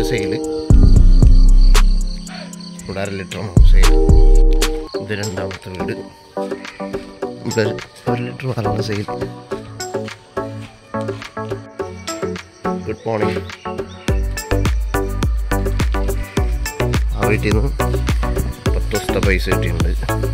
sale ഇവിടെ അര ലിറ്ററാണ് sale ഇത് രണ്ടാമത്തെ വീട് ഇവിടെ ഒരു ലിറ്റർ പാലാണ് സെയിൽ ഗുഡ് മോർണിംഗ് ആ വീട്ടിൽ നിന്ന് പത്ത് ദിവസത്തെ പൈസ കിട്ടിയിട്ടുണ്ട്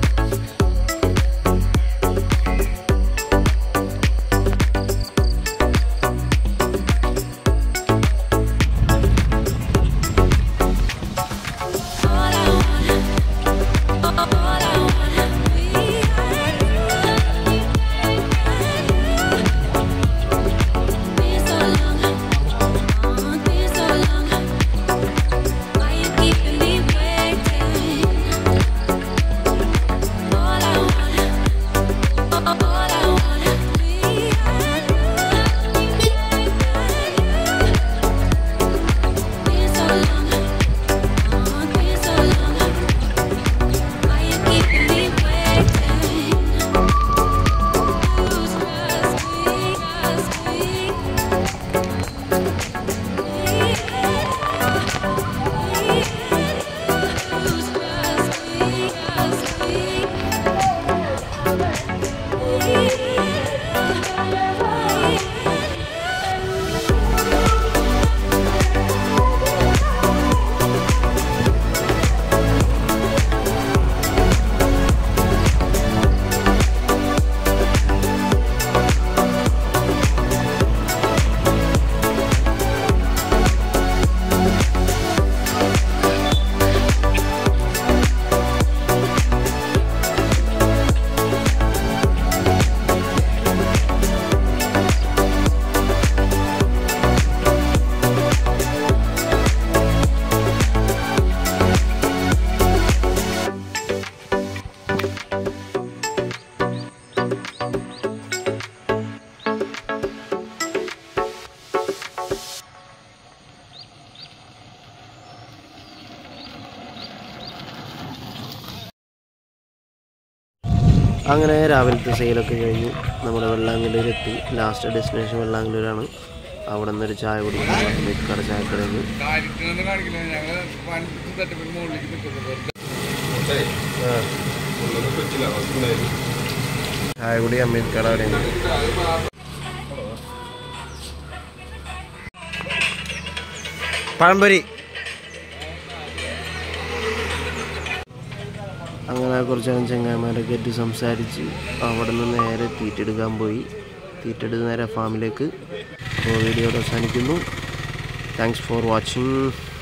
അങ്ങനെ രാവിലത്തെ സെയിലൊക്കെ കഴിഞ്ഞു നമ്മുടെ വെള്ളാങ്കല്ലൂരെത്തി ലാസ്റ്റ് ഡെസ്റ്റിനേഷൻ വെള്ളാങ്കല്ലൂരാണ് അവിടെ നിന്നൊരു ചായ കുടിക്കുന്നു കട ചായക്കടയിൽ നിന്ന് കാണിക്കണമെന്ന് കാണിക്കില്ല ഞങ്ങള് വൻ തട്ടിപ്പിന് മുകളിലേക്ക് നിൽക്കുന്നത് ചായ കുടി അമ്പേദ്കർ അവിടെ പഴംപൊരി അങ്ങനെ കുറച്ച് നേരം ചങ്ങായിമാരൊക്കെ ആയിട്ട് സംസാരിച്ച് അവിടെ നിന്ന് നേരെ തീറ്റെടുക്കാൻ പോയി തീറ്റെടുത്ത് നേരെ ഫാമിലേക്ക് അപ്പോൾ വീഡിയോ അവസാനിക്കുന്നു താങ്ക്സ് ഫോർ വാച്ചിങ്